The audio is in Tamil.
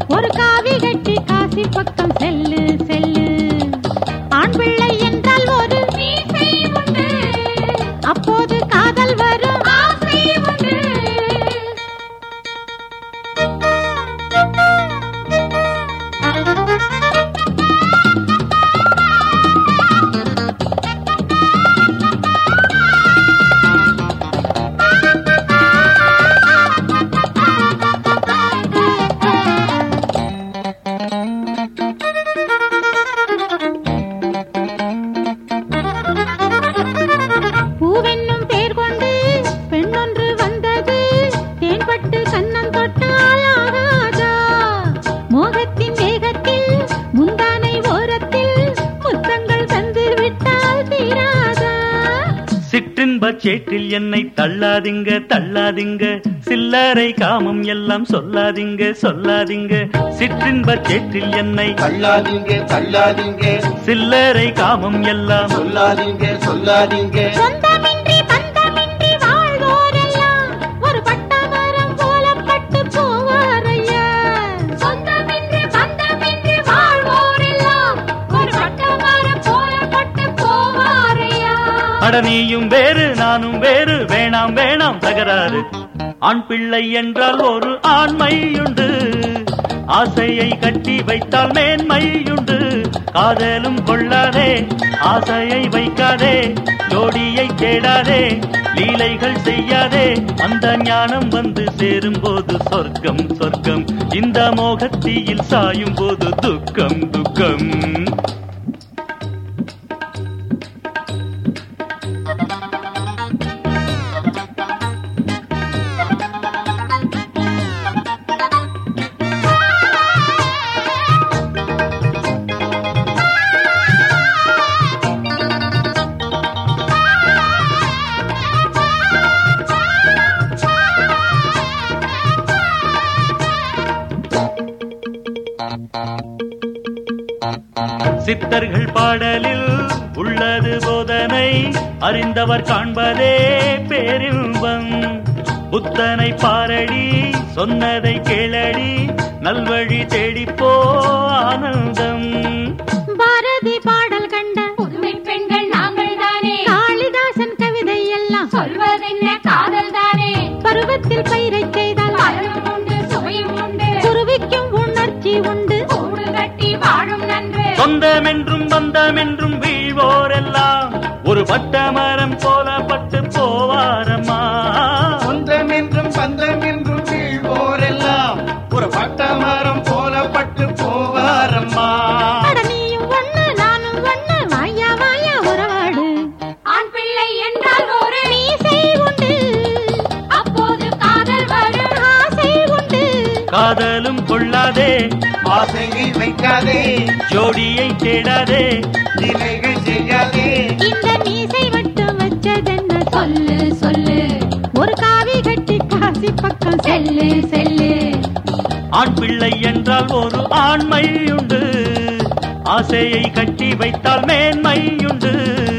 ஒரு காவி கட்டி காசி பக்கம் செல்லு செல்லு ஆண் பிள்ளை என்றால் ஒரு மீசை உண்டு அப்போது காதல் வரும் ஆசை உண்டு பூவென்னும் பேர் கொண்டு பெண்ணொன்று வந்தது தேன்பட்டு கண்ணம் தொட்டால் ஆகாதா மோகத்தின் வேகத்தில் முந்தானை ஓரத்தில் முத்தங்கள் தந்து விட்டால் தீராதா சிற்றின்ப சேற்றில் என்னை தள்ளாதீங்க தள்ளாதீங்க சில்லறை காமம் எல்லாம் சொல்லாதீங்க சொல்லாதீங்க சிற்றின்ப சேற்றில் என்னை தள்ளாதீங்க தள்ளாதீங்க சில்லறை காமம் எல்லாம் சொல்லாதீங்க சொல்லாதீங்க சொந்தமின்றி பந்தமின்றி வாழ்வோரெல்லாம் ஒரு பட்டமரம் போல பட்டு போவாரையா சொந்தமின்றி பந்தமின்றி வாழ்வோரெல்லாம் ஒரு பட்டமரம் போல பட்டு போவாரையா அட நீயும் வேறு நானும் வேறு வேணாம் வேணாம் தகராறு ஆண் பிள்ளை என்றால் ஒரு ஆண்மையுண்டு ஆசையை கட்டி வைத்தால் மேன்மையுண்டு காதலும் கொள்ளாதே ஆசையை வைக்காதே ஜோடியை தேடாதே லீலைகள் செய்யாதே அந்த ஞானம் வந்து சேரும் போது சொர்க்கம் சொர்க்கம் இந்த மோகத்தீயில் சாயும் போது துக்கம் துக்கம் சித்தர்கள் பாடலில் உள்ளது போதனை அறிந்தவர் காண்பதே பேரின்பம் புத்தனை பாரடி சொன்னதை கேளடி நல்வழி தேடிப்போ ஆனந்தம் பாரதி பாடல் கண்ட புதுமை பெண்கள் நாங்கள் தானே காளிதாசன் கவிதை எல்லாம் சொல்வதென்ன காதல் தானே பருவத்தில் பயிரை செய்தால் பலனும் உண்டு சுவையும் உண்டு குருவிக்கும் உணர்ச்சி உண்டு கூடு கட்டி வாழும் நன்று சொந்தமென்றும் பந்தமென்றும் வீழ்வோரெல்லாம் ஒரு பட்டமரம் போல பட்டு போவாரம்மா சொந்தம் என்றும் பந்தம் என்றும் வீழ்வோரெல்லாம் ஒரு பட்டமரம் போல பட்டு போவாரம்மா அட நீயும் ஒண்ணு நானும் ஒண்ணு வாயா வாயா உறவாடு ஆண் பிள்ளை என்றால் ஒரு மீசை உண்டு அப்போது காதல் வரும் ஆசை உண்டு காதலும் கொள்ளாதே ஆசையை வைக்காதே ஜோடியை தேடாதே நிலைகள் செய்யாதே இந்த மீசை மட்டும் வச்சதென்ன சொல்லு சொல்லு ஒரு காவி கட்டி காசி பக்கம் செல்லு செல்லு ஆண் பிள்ளை என்றால் ஒரு ஆண்மையுண்டு ஆசையை கட்டி வைத்தால் மேன்மையுண்டு